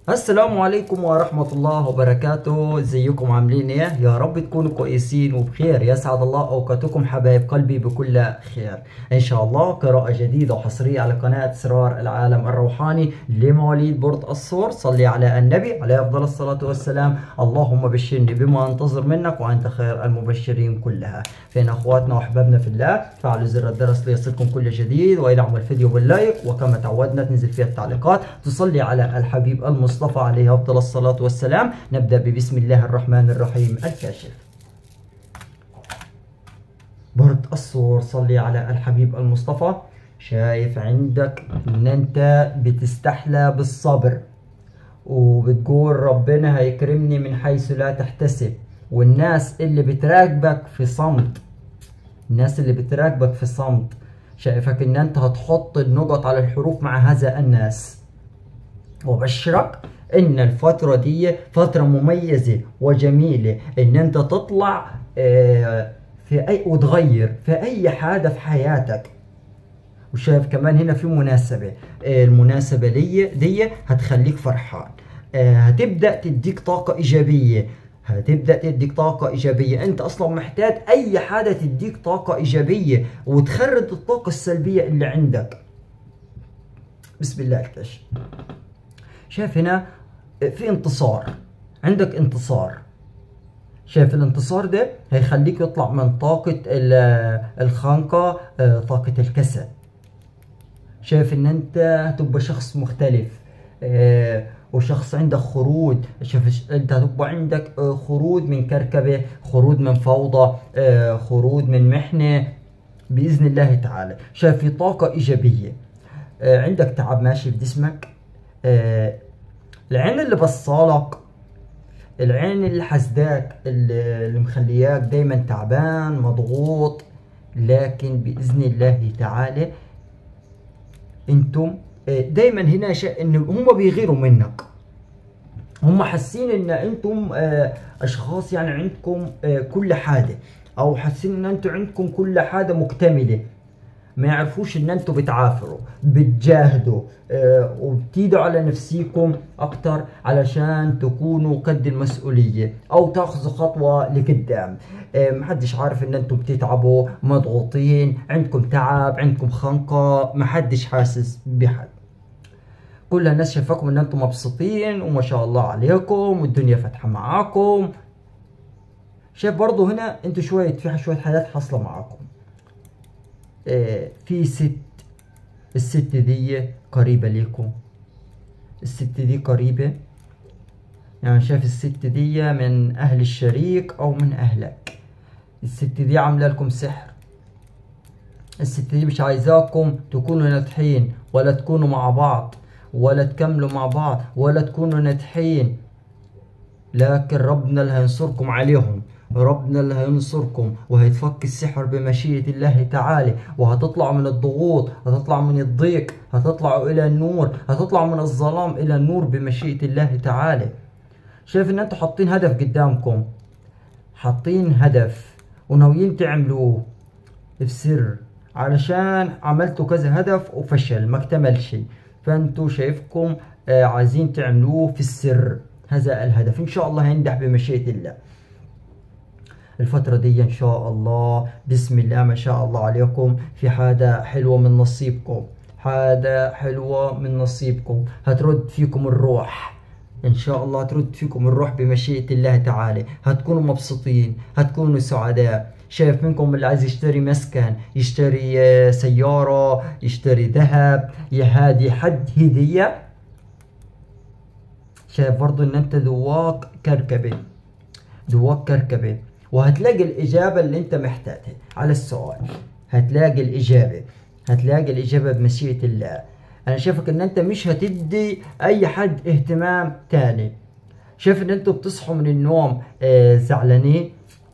السلام عليكم ورحمة الله وبركاته ازيكم عاملين ايه يا رب تكونوا كويسين وبخير يسعد الله اوقاتكم حبايب قلبي بكل خير ان شاء الله قراءة جديدة وحصرية على قناة اسرار العالم الروحاني لمواليد برد الصور صلي على النبي عليه افضل الصلاة والسلام اللهم بشرني بما انتظر منك وانت خير المبشرين كلها فين اخواتنا واحبابنا في الله فعلوا زر الجرس ليصلكم كل جديد ويدعموا الفيديو باللايك وكما تعودنا تنزل فيها التعليقات تصلي على الحبيب المصطفى المصطفى عليه أفضل الصلاة والسلام نبدأ ببسم الله الرحمن الرحيم الكاشف برد الصور صلي على الحبيب المصطفى شايف عندك ان انت بتستحلى بالصبر وبتقول ربنا هيكرمني من حيث لا تحتسب والناس اللي بتراقبك في صمت الناس اللي بتراقبك في صمت شايفك ان انت هتحط النقط على الحروف مع هذا الناس وبشرك ان الفترة دي فترة مميزة وجميلة ان انت تطلع آه، في اي وتغير في اي حاجة في حياتك وشايف كمان هنا في مناسبة آه، المناسبة دي دي هتخليك فرحان آه، هتبدأ تديك طاقة ايجابية هتبدأ تديك طاقة إيجابية أنت أصلا محتاج أي حاجة تديك طاقة إيجابية وتخرج الطاقة السلبية اللي عندك بسم الله الكشف شايف هنا في انتصار عندك انتصار شايف الانتصار ده هيخليك يطلع من طاقة الخنقة آه، طاقة الكسل شايف ان انت هتبقى شخص مختلف آه، وشخص عندك خروج شوف انت هتبقى عندك آه، خروج من كركبة خروج من فوضى خروج من محنة بإذن الله تعالى شايف في طاقة إيجابية عندك تعب ماشي في جسمك العين اللي بصالك العين اللي حسداك اللي مخلياك دايما تعبان مضغوط لكن بإذن الله تعالى انتم آه، دايما هنا شيء ان هم بيغيروا منك هم حاسين ان انتم آه، اشخاص يعني عندكم آه، كل حاجه او حاسين ان انتم عندكم كل حاجه مكتمله ما يعرفوش ان انتوا بتعافروا بتجاهدوا آه وبتيدوا على نفسيكم اكتر علشان تكونوا قد المسؤولية او تاخذوا خطوة لقدام آه محدش عارف ان انتوا بتتعبوا مضغوطين عندكم تعب عندكم خنقة محدش حاسس بحد كل الناس شايفاكم ان انتم مبسوطين وما شاء الله عليكم والدنيا فاتحة معاكم شايف برضو هنا انتوا شوية في شوية حاجات حاصلة معاكم آه، في ست الست دي قريبة ليكم الست دي قريبة يعني شايف الست دي من أهل الشريك أو من أهلك الست دي عاملة لكم سحر الست دي مش عايزاكم تكونوا ناجحين ولا تكونوا مع بعض ولا تكملوا مع بعض ولا تكونوا ناجحين لكن ربنا اللي هينصركم عليهم ربنا اللي هينصركم وهيتفك السحر بمشيئة الله تعالى وهتطلعوا من الضغوط هتطلعوا من الضيق هتطلعوا إلى النور هتطلعوا من الظلام إلى النور بمشيئة الله تعالى شايف إن أنتوا حاطين هدف قدامكم حاطين هدف وناويين تعملوه في سر علشان عملتوا كذا هدف وفشل ما اكتملش فانتوا شايفكم آه، عايزين تعملوه في السر هذا الهدف ان شاء الله ينجح بمشيئة الله الفترة دي إن شاء الله بسم الله ما شاء الله عليكم في حاجة حلوة من نصيبكم حاجة حلوة من نصيبكم هترد فيكم الروح ان شاء الله ترد فيكم الروح بمشيئة الله تعالى هتكونوا مبسوطين هتكونوا سعداء شايف منكم اللي عايز يشتري مسكن يشتري آه، سيارة يشتري ذهب يهادي حد هدية شايف برضو ان انت دواك كركبة دواك كركبة وهتلاقي الإجابة اللي أنت محتاجها على السؤال هتلاقي الإجابة هتلاقي الإجابة بمشيئة الله أنا شايفك إن أنت مش هتدي أي حد اهتمام تاني شايف إن أنتوا بتصحوا من النوم آه زعلانين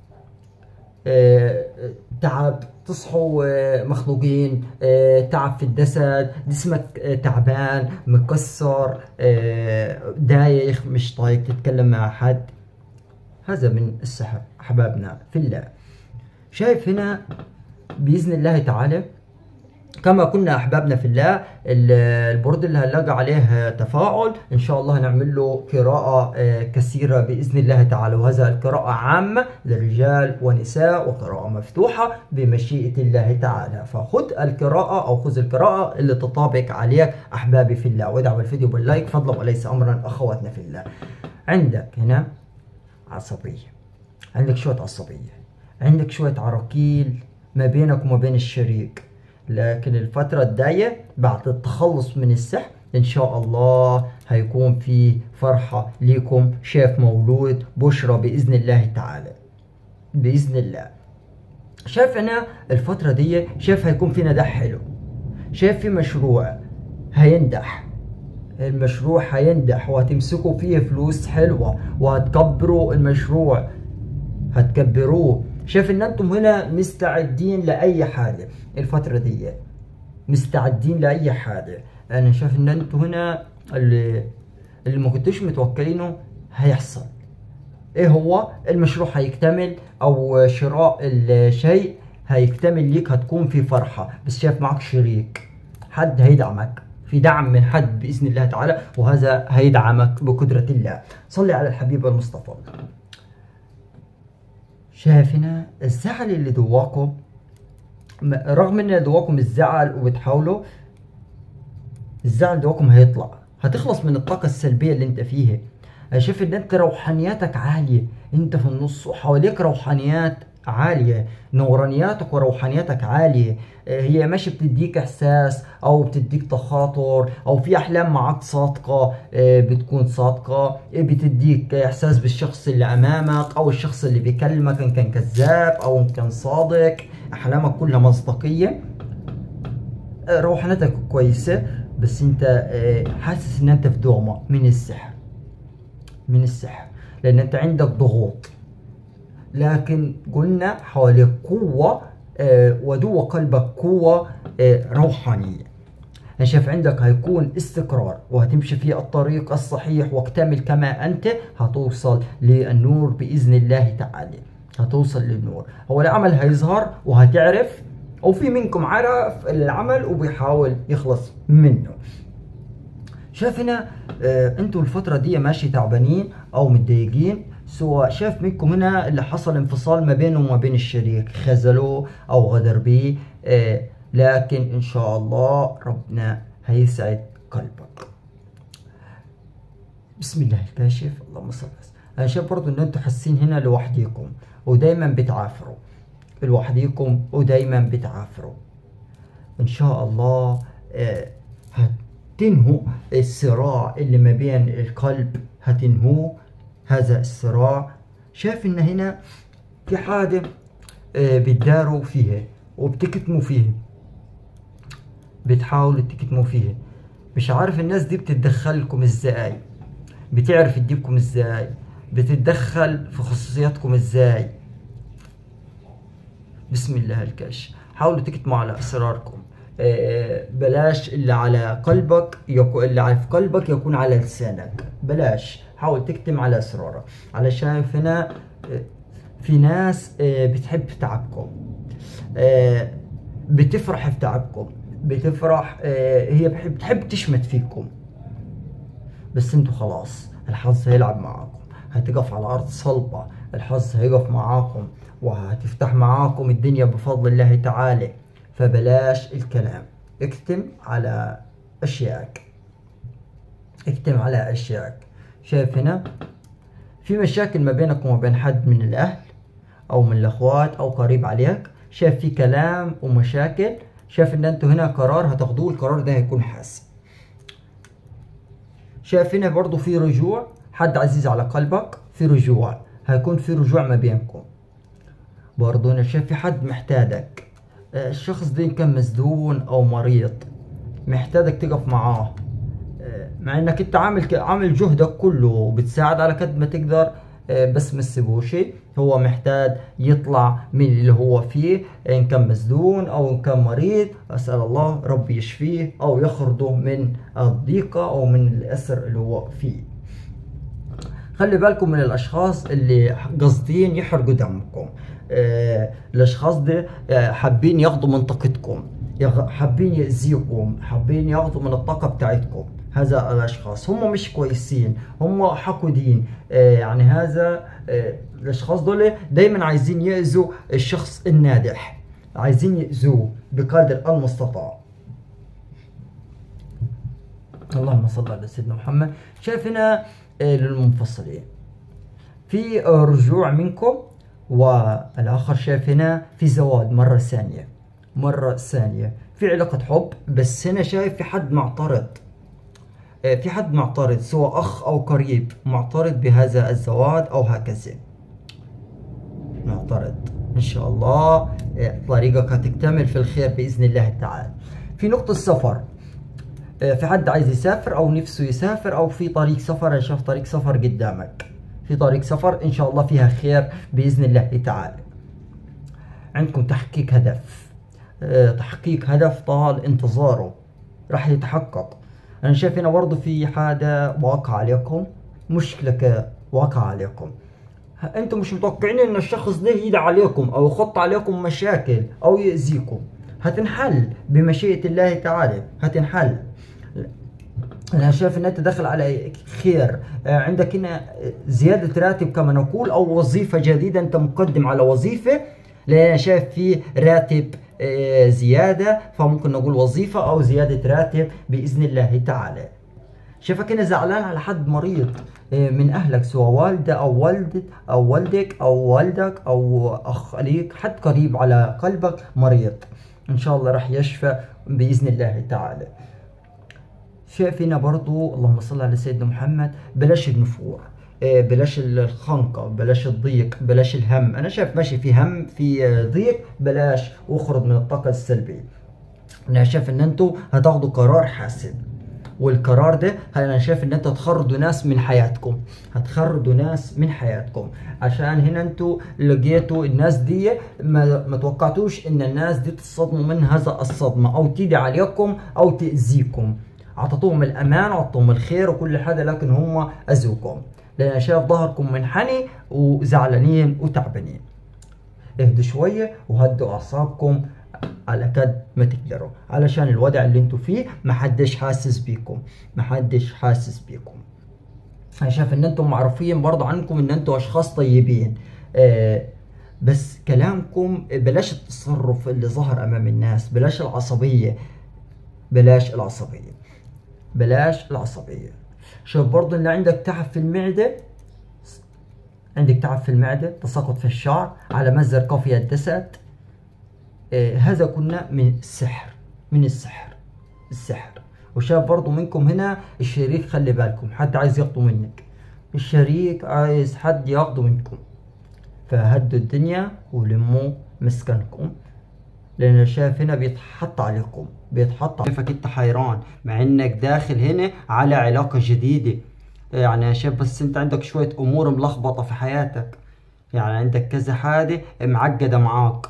آه تعب تصحوا آه مخنوقين آه تعب في الجسد جسمك آه تعبان مكسر آه دايخ مش طايق تتكلم مع حد هذا من السحر أحبابنا في الله شايف هنا بإذن الله تعالى كما كنا احبابنا في الله ال- البورد اللي هنلاقي عليه تفاعل ان شاء الله هنعمل له قراءة آه، كثيرة باذن الله تعالى وهذا القراءة عامة للرجال ونساء وقراءة مفتوحة بمشيئة الله تعالى فخذ القراءة او خذ القراءة اللي تطابق عليك احبابي في الله وادعم الفيديو باللايك فضلا وليس امرا اخواتنا في الله عندك هنا عصبية عندك شوية عصبية عندك شوية عراقيل ما بينك وما بين الشريك لكن الفترة الجاية بعد التخلص من السحر إن شاء الله هيكون في فرحة ليكم شاف مولود بشرى بإذن الله تعالى بإذن الله شايف أنا الفترة دي شايف هيكون في نجاح حلو شايف في مشروع هينجح المشروع هينجح وهتمسكوا فيه فلوس حلوة وهتكبروا المشروع هتكبروه شايف ان انتم هنا مستعدين لاي حاجة الفترة دي مستعدين لاي حاجة انا شايف ان انتم هنا اللي اللي ما كنتوش متوقعينه هيحصل ايه هو المشروع هيكتمل او شراء الشيء هيكتمل ليك هتكون في فرحة بس شايف معك شريك حد هيدعمك في دعم من حد بإذن الله تعالى وهذا هيدعمك بقدرة الله صلي على الحبيب المصطفى شايف هنا الزعل اللي جواكم م- رغم ان جواكم الزعل وبتحاولوا الزعل جواكم هيطلع هتخلص من الطاقة السلبية اللي انت فيها انا شايف ان انت روحانياتك عالية انت في النص وحواليك روحانيات عالية نورانياتك وروحانياتك عالية آه، هي ماشي بتديك احساس او بتديك تخاطر او في احلام معاك صادقة آه، بتكون صادقة آه، بتديك احساس بالشخص اللي امامك او الشخص اللي بيكلمك ان كان كذاب او ان كان صادق احلامك كلها مصداقية آه، روحانيتك كويسة بس انت آه، حاسس ان انت في دوامة من السحر من السحر لان انت عندك ضغوط لكن قلنا حواليك قوة آه، ودو قلبك قوة آه، روحانية أنا شايف عندك هيكون استقرار وهتمشي في الطريق الصحيح واكتمل كما أنت هتوصل للنور بإذن الله تعالى هتوصل للنور هو العمل هيظهر وهتعرف وفي منكم عرف العمل وبيحاول يخلص منه شايف هنا آه انتوا الفترة دي ماشي تعبانين او متضايقين سواء شايف منكم هنا اللي حصل انفصال ما بينه وما بين الشريك خذلوه او غدر بيه آه لكن ان شاء الله ربنا هيسعد قلبك بسم الله الكاشف اللهم صل وسلم انا شايف برضو ان انتوا حاسين هنا لوحديكم ودايما بتعافروا لوحديكم ودايما بتعافروا ان شاء الله آه، هتنهوا الصراع اللي ما بين القلب هتنهوه هذا الصراع شايف ان هنا في حاجة آه، بتداروا فيها وبتكتموا فيها بتحاولوا تكتموا فيها مش عارف الناس دي بتتدخلكم ازاي بتعرف تجيبكم ازاي بتتدخل في خصوصياتكم ازاي بسم الله الكاش حاولوا تكتموا على اسراركم آه، بلاش اللي على قلبك يكون اللي على في قلبك يكون على لسانك بلاش حاول تكتم على اسرارك علشان هنا آه، في ناس آه، بتحب تعبكم آه، بتفرح في تعبكم بتفرح آه، هي بحب بتحب تشمت فيكم بس انتوا خلاص الحظ هيلعب معاكم هتقف على ارض صلبة الحظ هيقف معاكم وهتفتح معاكم الدنيا بفضل الله تعالى فبلاش الكلام اكتم على اشيائك اكتم على اشيائك شايف هنا في مشاكل ما بينك وما بين حد من الاهل او من الاخوات او قريب عليك شايف في كلام ومشاكل شايف ان انتوا هنا قرار هتاخدوه القرار ده هيكون حاسم شايف هنا برضو في رجوع حد عزيز على قلبك في رجوع هيكون في رجوع ما بينكم برضو انا شايف في حد محتاجك آه، الشخص ده إن كان مسدون او مريض محتاجك تقف معاه آه، مع انك انت عامل ك- عامل جهدك كله وبتساعد على قد ما تقدر آه، بس ما تسيبوش هو محتاج يطلع من اللي هو فيه ان كان مسدون او ان كان مريض اسال الله ربي يشفيه او يخرجه من الضيقه او من الاسر اللي هو فيه خلي بالكم من الاشخاص اللي قاصدين يحرقوا دمكم آه الاشخاص دي آه حابين ياخدوا من طاقتكم حابين يأذيكم حابين ياخذوا من الطاقة بتاعتكم هذا الاشخاص هم مش كويسين هم حقودين آه يعني هذا آه الاشخاص دول دايما عايزين يأذوا الشخص الناجح عايزين يأذوه بقدر المستطاع اللهم صل على سيدنا محمد شايف هنا آه للمنفصلين في آه رجوع منكم والاخر شايف هنا في زواج مره ثانيه مره ثانيه في علاقه حب بس هنا شايف في حد معترض آه، في حد معترض سواء اخ او قريب معترض بهذا الزواج او هكذا معترض ان شاء الله آه، طريقك هتكتمل في الخير باذن الله تعالى في نقطه السفر آه، في حد عايز يسافر او نفسه يسافر او في طريق سفر انا شايف طريق سفر قدامك في طريق سفر ان شاء الله فيها خير باذن الله تعالى عندكم تحقيق هدف تحقيق هدف طال انتظاره راح يتحقق انا شايف هنا برضه في حاجه واقع عليكم مشكله واقع عليكم انتم مش متوقعين ان الشخص ده يدعي عليكم او يخط عليكم مشاكل او يأذيكم هتنحل بمشيئة الله تعالى هتنحل انا شايف ان انت داخل على خير آه، عندك هنا زيادة راتب كما نقول او وظيفة جديدة انت مقدم على وظيفة لان انا شايف في راتب آه، زيادة فممكن نقول وظيفة أو زيادة راتب بإذن الله تعالى شايفك هنا زعلان على حد مريض آه، من أهلك سواء والدة أو والدة أو والدك أو والدك أو أخ ليك حد قريب على قلبك مريض إن شاء الله راح يشفى بإذن الله تعالى شايف هنا برضو اللهم صل على سيدنا محمد بلاش النفور إيه، بلاش الخنقة بلاش الضيق بلاش الهم أنا شايف ماشي في هم في ضيق بلاش اخرج من الطاقة السلبية أنا شايف إن أنتوا هتاخدوا قرار حاسم والقرار ده انا شايف ان انتوا هتخرجوا ناس من حياتكم هتخرجوا ناس من حياتكم عشان هنا انتوا لقيتوا الناس دي ما, ما توقعتوش ان الناس دي تصدموا من هذا الصدمه او تيجي عليكم او تاذيكم اعطيتوهم الامان اعطوهم الخير وكل حاجه لكن هم اذوكم لان شايف ظهركم منحني وزعلانين وتعبانين اهدوا شويه وهدوا اعصابكم على قد ما تقدروا علشان الوضع اللي انتوا فيه محدش حاسس بيكم محدش حاسس بيكم انا شايف ان انتم معروفين برضه عنكم ان انتم اشخاص طيبين آه بس كلامكم بلاش التصرف اللي ظهر امام الناس بلاش العصبيه بلاش العصبيه بلاش العصبيه شوف برضه اللي عندك تعب في المعدة عندك تعب في المعدة تساقط في الشعر على مزر قافية الجسد آه هذا كنا من السحر من السحر السحر وشاف برضه منكم هنا الشريك خلي بالكم حد عايز ياخده منك الشريك عايز حد ياخده منكم فهدوا الدنيا ولموا مسكنكم لان شايف هنا بيتحط عليكم بيتحط كيفك انت حيران مع انك داخل هنا على علاقه جديده يعني شايف بس انت عندك شويه امور ملخبطه في حياتك يعني عندك كذا حاجه معقده معاك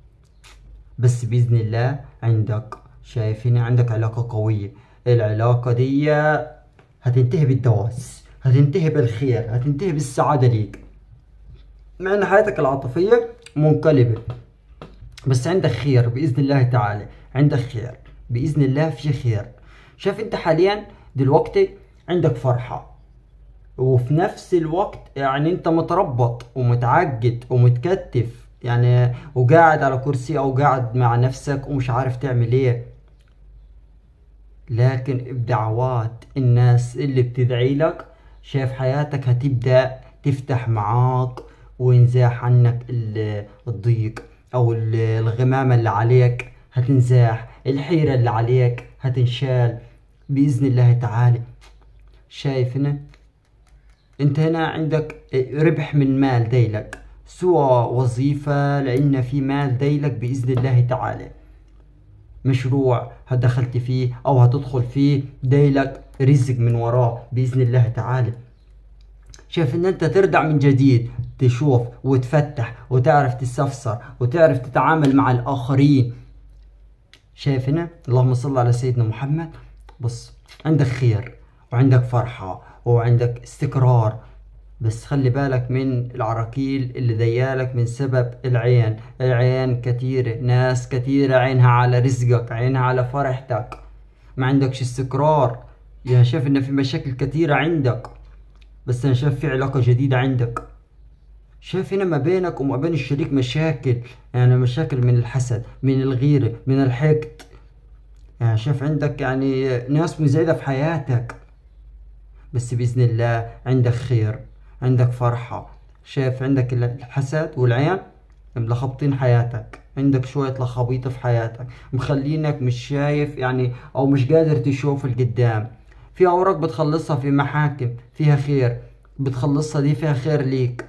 بس باذن الله عندك شايف هنا عندك علاقه قويه العلاقه دي هتنتهي بالدواس هتنتهي بالخير هتنتهي بالسعاده ليك مع ان حياتك العاطفيه منقلبه بس عندك خير باذن الله تعالى عندك خير باذن الله في خير شايف انت حاليا دلوقتي عندك فرحه وفي نفس الوقت يعني انت متربط ومتعقد ومتكتف يعني وقاعد على كرسي او قاعد مع نفسك ومش عارف تعمل ايه لكن بدعوات الناس اللي بتدعي لك شايف حياتك هتبدأ تفتح معاك وينزاح عنك الضيق او الغمامة اللي عليك هتنزاح الحيرة اللي عليك هتنشال بإذن الله تعالى شايف هنا انت هنا عندك ربح من مال ديلك سوى وظيفة لأن في مال ديلك بإذن الله تعالى مشروع دخلت فيه أو هتدخل فيه ديلك رزق من وراه بإذن الله تعالى شايف ان انت ترجع من جديد تشوف وتفتح وتعرف تستفسر وتعرف تتعامل مع الاخرين شايف هنا اللهم صل على سيدنا محمد بص عندك خير وعندك فرحة وعندك استقرار بس خلي بالك من العراكيل اللي ديالك من سبب العين العين كتيرة ناس كتيرة عينها على رزقك عينها على فرحتك ما عندكش استقرار يعني شايف ان في مشاكل كتيرة عندك بس انا شايف في علاقة جديدة عندك شايف هنا ما بينك وما بين الشريك مشاكل يعني مشاكل من الحسد من الغيرة من الحقد يعني شايف عندك يعني ناس مزعجة في حياتك بس بإذن الله عندك خير عندك فرحة شايف عندك الحسد والعين ملخبطين حياتك عندك شوية لخبيطة في حياتك مخلينك مش شايف يعني أو مش قادر تشوف القدام في أوراق بتخلصها في محاكم فيها خير بتخلصها دي فيها خير ليك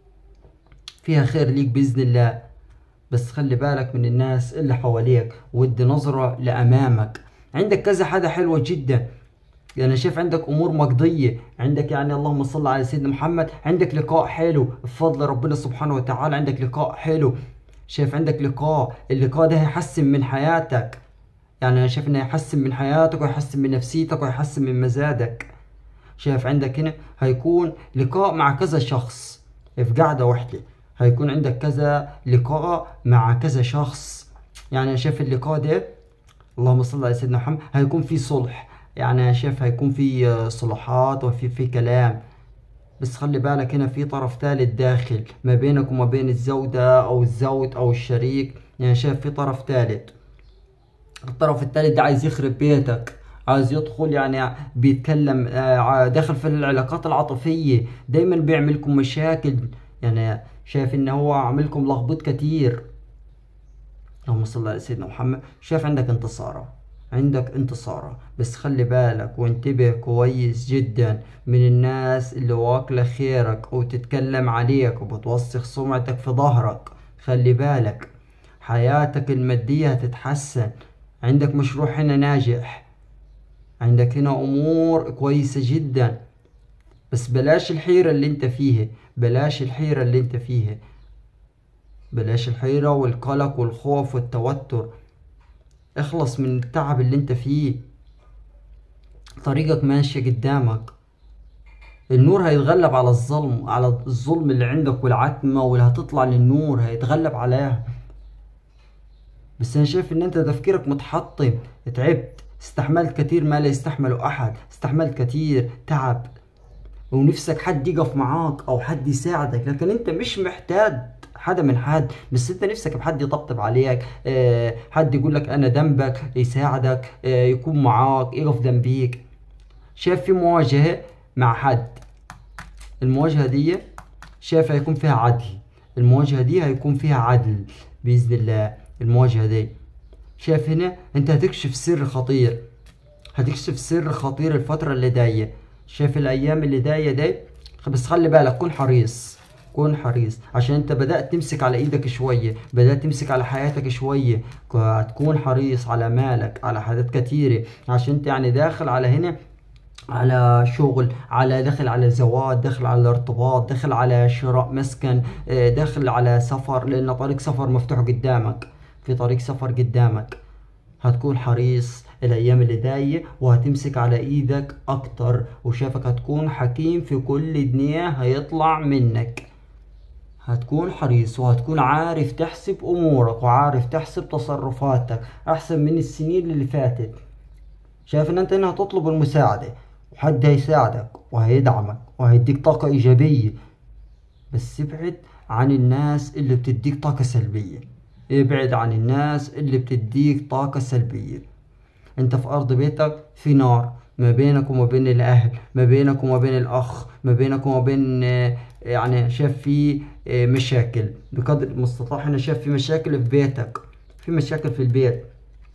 فيها خير ليك بإذن الله بس خلي بالك من الناس اللي حواليك ودي نظرة لأمامك عندك كذا حاجة حلوة جدا يعني شايف عندك امور مقضيه عندك يعني اللهم صل على سيدنا محمد عندك لقاء حلو بفضل ربنا سبحانه وتعالى عندك لقاء حلو شايف عندك لقاء اللقاء ده هيحسن من حياتك يعني انا شايف انه هيحسن من حياتك ويحسن من نفسيتك ويحسن من مزاجك شايف عندك هنا هيكون لقاء مع كذا شخص في قعدة واحدة هيكون عندك كذا لقاء مع كذا شخص يعني انا شايف اللقاء ده اللهم صل على سيدنا محمد هيكون في صلح يعني انا شايف هيكون في صلحات وفي في كلام بس خلي بالك هنا في طرف ثالث داخل ما بينك وما بين الزوجة او الزوج او الشريك يعني شايف في طرف ثالث الطرف الثالث ده عايز يخرب بيتك عايز يدخل يعني بيتكلم آه، داخل في العلاقات العاطفية دايما بيعملكم مشاكل يعني شايف ان هو عاملكم لخبط كتير اللهم صل على سيدنا محمد شايف عندك انتصاره عندك انتصاره بس خلي بالك وانتبه كويس جدا من الناس اللي واكلة خيرك وتتكلم عليك وبتوسخ سمعتك في ظهرك خلي بالك حياتك المادية هتتحسن عندك مشروع هنا ناجح عندك هنا امور كويسة جدا بس بلاش الحيرة اللي انت فيها بلاش الحيرة اللي انت فيها بلاش الحيرة والقلق والخوف والتوتر اخلص من التعب اللي انت فيه طريقك ماشية قدامك النور هيتغلب على الظلم على الظلم اللي عندك والعتمة واللي هتطلع للنور هيتغلب عليها بس انا شايف ان انت تفكيرك متحطم تعبت استحملت كتير ما لا يستحمله احد استحملت كتير تعب ونفسك حد يقف معاك او حد يساعدك لكن انت مش محتاج حدا من حد بس انت نفسك بحد يطبطب عليك اه حد يقول لك انا ذنبك يساعدك اه يكون معاك يقف ذنبيك شايف في مواجهة مع حد المواجهة دي شايف هيكون فيها عدل المواجهة دي هيكون فيها عدل بإذن الله المواجهة دي شايف هنا انت هتكشف سر خطير هتكشف سر خطير الفترة اللي جاية شايف الايام اللي جاية دي بس خلي بالك كن حريص كن حريص عشان انت بدأت تمسك على ايدك شوية بدأت تمسك على حياتك شوية هتكون حريص على مالك على حاجات كتيرة عشان انت يعني داخل على هنا على شغل على دخل على زواج دخل على ارتباط دخل على شراء مسكن دخل على سفر لان طريق سفر مفتوح قدامك في طريق سفر قدامك هتكون حريص الايام اللي جايه وهتمسك على ايدك اكتر وشافك هتكون حكيم في كل جنيه هيطلع منك هتكون حريص وهتكون عارف تحسب امورك وعارف تحسب تصرفاتك احسن من السنين اللي فاتت شايف ان انت هنا هتطلب المساعدة وحد هيساعدك وهيدعمك وهيديك طاقة ايجابية بس ابعد عن الناس اللي بتديك طاقة سلبية ابعد عن الناس اللي بتديك طاقة سلبية انت في ارض بيتك في نار ما بينك وما بين الاهل ما بينك وما بين الاخ ما بينك وما بين يعني شايف في مشاكل بقدر المستطاع انا شايف في مشاكل في بيتك في مشاكل في البيت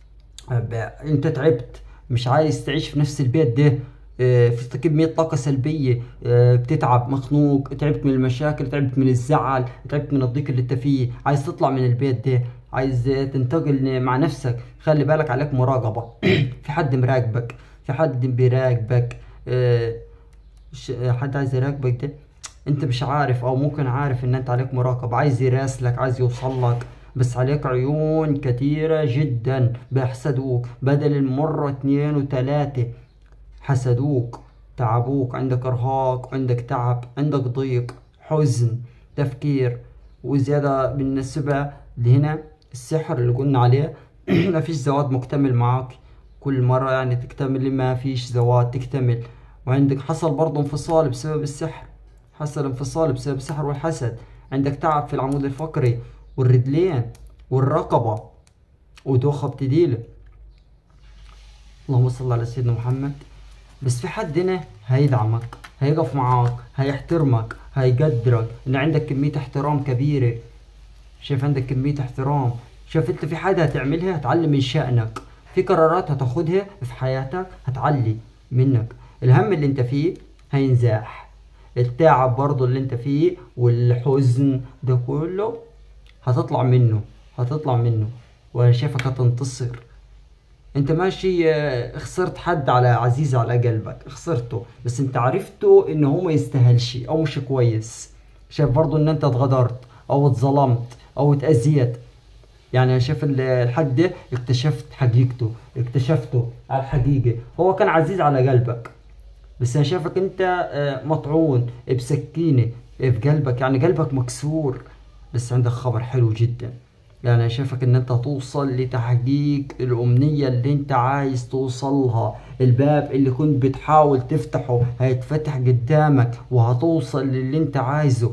انت تعبت مش عايز تعيش في نفس البيت ده في كمية طاقة سلبية بتتعب مخنوق تعبت من المشاكل تعبت من الزعل تعبت من الضيق اللي انت فيه عايز تطلع من البيت ده عايز تنتقل مع نفسك خلي بالك عليك مراقبة في حد مراقبك في حد بيراقبك حد عايز يراقبك ده انت مش عارف او ممكن عارف ان انت عليك مراقبة عايز يراسلك عايز يوصلك بس عليك عيون كتيرة جدا بيحسدوك بدل المرة اتنين وتلاتة حسدوك تعبوك عندك ارهاق عندك تعب عندك ضيق حزن تفكير وزيادة بالنسبة لهنا السحر اللي قلنا عليه ما فيش زواج مكتمل معاك كل مرة يعني تكتمل ما فيش زواج تكتمل وعندك حصل برضه انفصال بسبب السحر حصل انفصال بسبب السحر والحسد عندك تعب في العمود الفقري والرجلين والرقبة ودوخة بتديله اللهم صل على سيدنا محمد بس في حد هنا هيدعمك هيقف معاك هيحترمك هيقدرك ان عندك كمية احترام كبيرة شايف عندك كمية احترام شايف انت في حاجة هتعملها هتعلي من شأنك في قرارات هتاخدها في حياتك هتعلي منك الهم اللي انت فيه هينزاح التعب برضو اللي انت فيه والحزن ده كله هتطلع منه هتطلع منه وانا شايفك هتنتصر انت ماشي آه، خسرت حد على عزيز على قلبك خسرته بس انت عرفته ان هو ما يستاهلش او مش كويس شايف برضو ان انت اتغدرت او اتظلمت او اتأذيت يعني انا شايف ال- الحد ده اكتشفت حقيقته اكتشفته على الحقيقة هو كان عزيز على قلبك بس انا شايفك انت آه، مطعون بسكينة في قلبك يعني قلبك مكسور بس عندك خبر حلو جدا يعني انا شايفك ان انت توصل لتحقيق الامنية اللي انت عايز توصلها الباب اللي كنت بتحاول تفتحه هيتفتح قدامك وهتوصل للي انت عايزه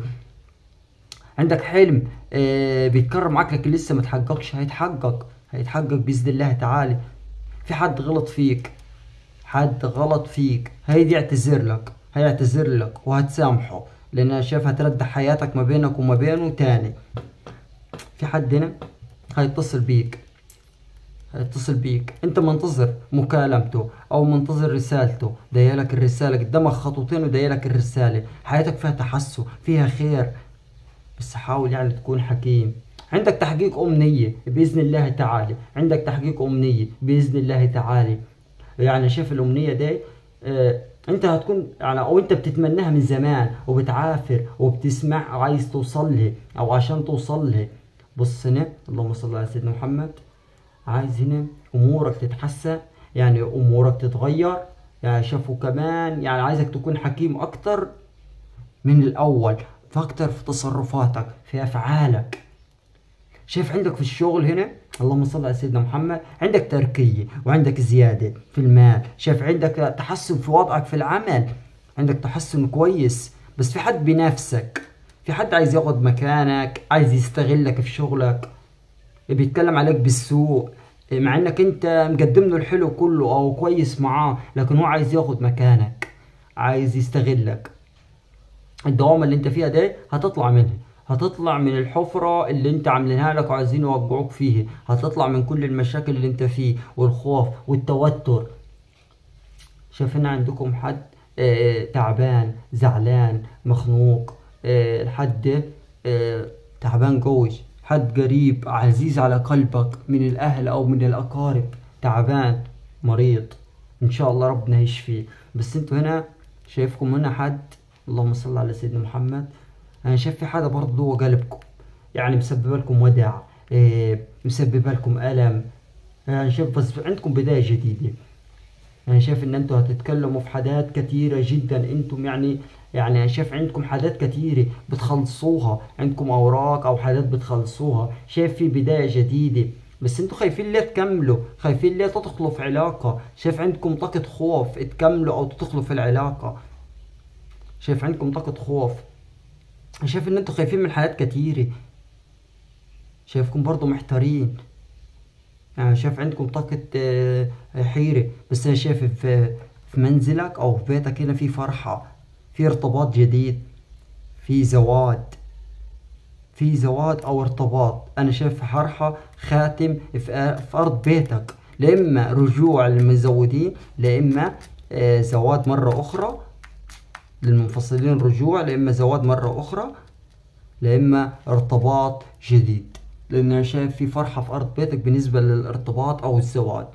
عندك حلم آه بيتكرر معاك لكن لسه ما تحققش هيتحقق هيتحقق باذن الله تعالى في حد غلط فيك حد غلط فيك هيجي يعتذر لك هيعتذر لك وهتسامحه لان انا شايف هتردح حياتك ما بينك وما بينه تاني في حد هنا هيتصل بيك هيتصل بيك انت منتظر مكالمته او منتظر رسالته دايلك الرسالة قدامك خطوتين ودايلك الرسالة حياتك فيها تحسن فيها خير بس حاول يعني تكون حكيم عندك تحقيق أمنية بإذن الله تعالى عندك تحقيق أمنية بإذن الله تعالى يعني شايف الأمنية دي آه انت هتكون يعني او انت بتتمناها من زمان وبتعافر وبتسمع وعايز توصل له او عشان توصل له بص هنا اللهم صل على سيدنا محمد عايز هنا امورك تتحسن يعني امورك تتغير يعني شافوا كمان يعني عايزك تكون حكيم اكتر من الاول فاكتر في تصرفاتك في افعالك شايف عندك في الشغل هنا اللهم صل على سيدنا محمد عندك تركية وعندك زيادة في المال شايف عندك تحسن في وضعك في العمل عندك تحسن كويس بس في حد بينافسك في حد عايز ياخد مكانك عايز يستغلك في شغلك بيتكلم عليك بالسوء مع انك انت مقدم له الحلو كله او كويس معاه لكن هو عايز ياخد مكانك عايز يستغلك الدوامة اللي انت فيها دي هتطلع منها هتطلع من الحفرة اللي انت عاملينها لك وعايزين يوقعوك فيها هتطلع من كل المشاكل اللي انت فيه والخوف والتوتر شايف هنا عندكم حد آه تعبان زعلان مخنوق آه الحد ده آه تعبان قوي حد قريب عزيز على قلبك من الاهل او من الاقارب تعبان مريض ان شاء الله ربنا يشفيه بس انتوا هنا شايفكم هنا حد اللهم صل على سيدنا محمد انا شايف في حدا برضه جوه قلبكم يعني مسبب لكم ودع إيه مسبب لكم الم انا شايف بس عندكم بدايه جديده انا شايف ان انتوا هتتكلموا في حاجات كتيره جدا انتم يعني يعني انا شايف عندكم حاجات كتيره بتخلصوها عندكم اوراق او حاجات بتخلصوها شايف في بدايه جديده بس انتوا خايفين ليه تكملوا خايفين ليه تدخلوا في علاقه شايف عندكم طاقه خوف تكملوا او تدخلوا في العلاقه شايف عندكم طاقه خوف شايف ان انتوا خايفين من حاجات كتيرة شايفكم برضو محتارين يعني شايف عندكم طاقة آه، حيرة بس انا شايف في في منزلك او في بيتك هنا في فرحة في ارتباط جديد في زواج في زواج او ارتباط انا شايف فرحة خاتم في في ارض بيتك لا اما رجوع للمزودين لا اما آه، زواج مرة اخرى للمنفصلين رجوع لا اما زواج مرة اخرى لا اما ارتباط جديد لان انا شايف في فرحة في ارض بيتك بالنسبة للارتباط او الزواج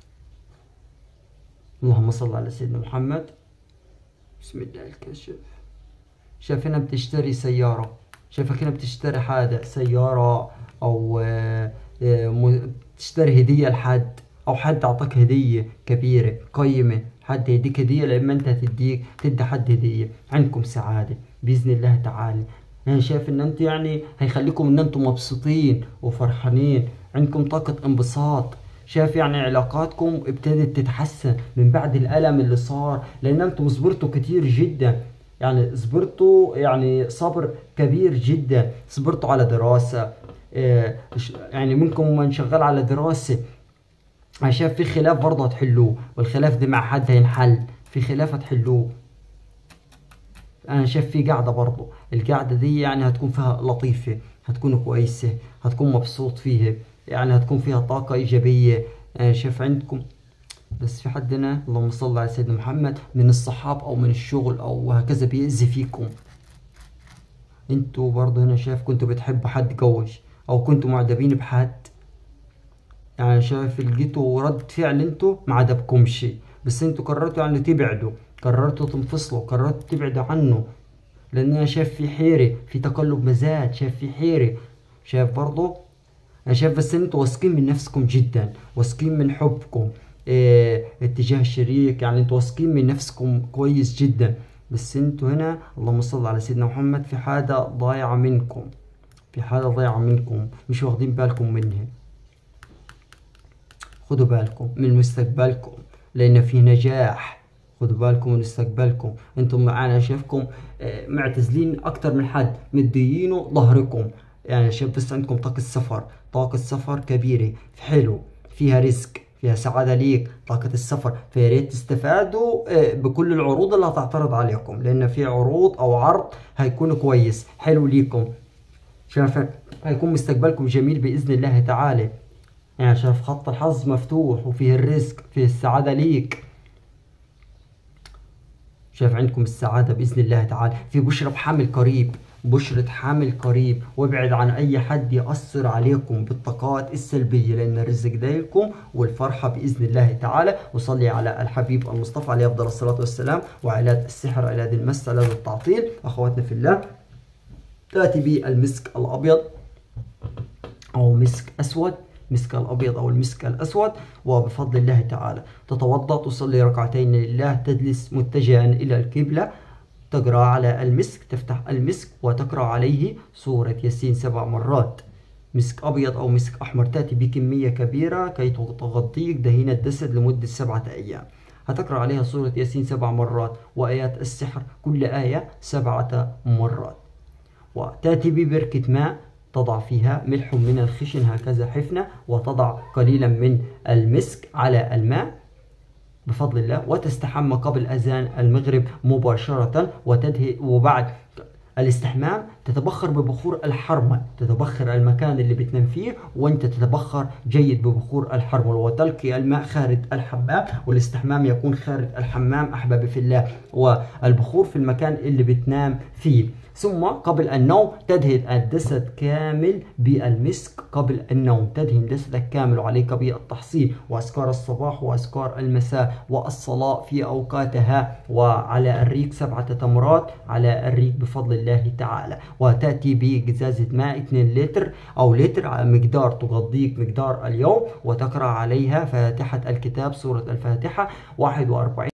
اللهم صل على سيدنا محمد بسم الله الكاشف شايف هنا بتشتري سيارة شايفك هنا بتشتري حاجة سيارة او آه، آه، م- تشتري هدية لحد او حد اعطاك هدية كبيرة قيمة حد يديك هدية لما انت تديك تدي حد هدية عندكم سعادة بإذن الله تعالى انا شايف ان انتوا يعني هيخليكم ان انتم مبسوطين وفرحانين عندكم طاقة انبساط شايف يعني علاقاتكم ابتدت تتحسن من بعد الألم اللي صار لأن انتم صبرتوا كتير جدا يعني صبرتوا يعني صبر كبير جدا صبرتوا على دراسة اه يعني منكم من شغال على دراسة انا شايف في خلاف برضه هتحلوه والخلاف ده مع حد هينحل في خلاف هتحلوه انا شايف في قاعده برضه القاعده دي يعني هتكون فيها لطيفه هتكون كويسه هتكون مبسوط فيها يعني هتكون فيها طاقه ايجابيه انا شايف عندكم بس في حد هنا اللهم صل على سيدنا محمد من الصحاب او من الشغل او هكذا بيأذي فيكم انتوا برضه هنا شايف كنتوا بتحبوا حد قوش او كنتوا معجبين بحد يعني شايف لقيتوا رد فعل انتوا ما عجبكمش بس انتوا قررتوا يعني تبعدوا قررتوا تنفصلوا قررتوا تبعدوا عنه لان انا شايف في حيرة في تقلب مزاج شايف في حيرة شايف برضه انا شايف بس انتوا واثقين من نفسكم جدا واثقين من حبكم اه اتجاه الشريك يعني انتوا واثقين من نفسكم كويس جدا بس انتوا هنا اللهم صل على سيدنا محمد في حاجة ضايعة منكم في حاجة ضايعة منكم مش واخدين بالكم منها خدوا بالكم من مستقبلكم لان في نجاح خدوا بالكم من مستقبلكم انتم معانا شايفكم معتزلين اكتر من حد مديينه ظهركم يعني شايف بس عندكم طاقة سفر طاقة سفر كبيرة حلو فيها رزق فيها سعادة ليك طاقة السفر فيا ريت تستفادوا بكل العروض اللي هتعترض عليكم لأن في عروض أو عرض هيكون كويس حلو ليكم شايف هيكون مستقبلكم جميل بإذن الله تعالى يعني شايف خط الحظ مفتوح وفيه الرزق فيه السعادة ليك شايف عندكم السعادة بإذن الله تعالى في بشرة بحامل قريب بشرة حامل قريب وابعد عن أي حد يأثر عليكم بالطاقات السلبية لأن الرزق دايلكم والفرحة بإذن الله تعالى وصلي على الحبيب المصطفى عليه أفضل الصلاة والسلام وعلاج السحر علاج المس علاج التعطيل أخواتنا في الله تأتي بالمسك الأبيض أو مسك أسود مسك الأبيض أو المسك الأسود وبفضل الله تعالى تتوضأ تصلي ركعتين لله تجلس متجها إلى القبلة تقرأ على المسك تفتح المسك وتقرأ عليه سورة ياسين سبع مرات مسك أبيض أو مسك أحمر تأتي بكمية كبيرة كي تغطيك دهين الجسد لمدة سبعة أيام هتقرأ عليها سورة ياسين سبع مرات وآيات السحر كل آية سبعة مرات وتأتي ببركة ماء تضع فيها ملح من الخشن هكذا حفنة وتضع قليلا من المسك على الماء بفضل الله وتستحمى قبل أذان المغرب مباشرة وتدهي وبعد الاستحمام تتبخر ببخور الحرمل تتبخر المكان اللي بتنام فيه وانت تتبخر جيد ببخور الحرمل وتلقي الماء خارج الحمام والاستحمام يكون خارج الحمام احبابي في الله والبخور في المكان اللي بتنام فيه ثم قبل النوم تدهن الجسد كامل بالمسك قبل النوم تدهن جسدك كامل وعليك بالتحصيل وأذكار الصباح وأذكار المساء والصلاة في أوقاتها وعلى الريق سبعة تمرات على الريق بفضل الله تعالى وتأتي بقزازة ماء 2 لتر أو لتر على مقدار تغطيك مقدار اليوم وتقرأ عليها فاتحة الكتاب سورة الفاتحة 41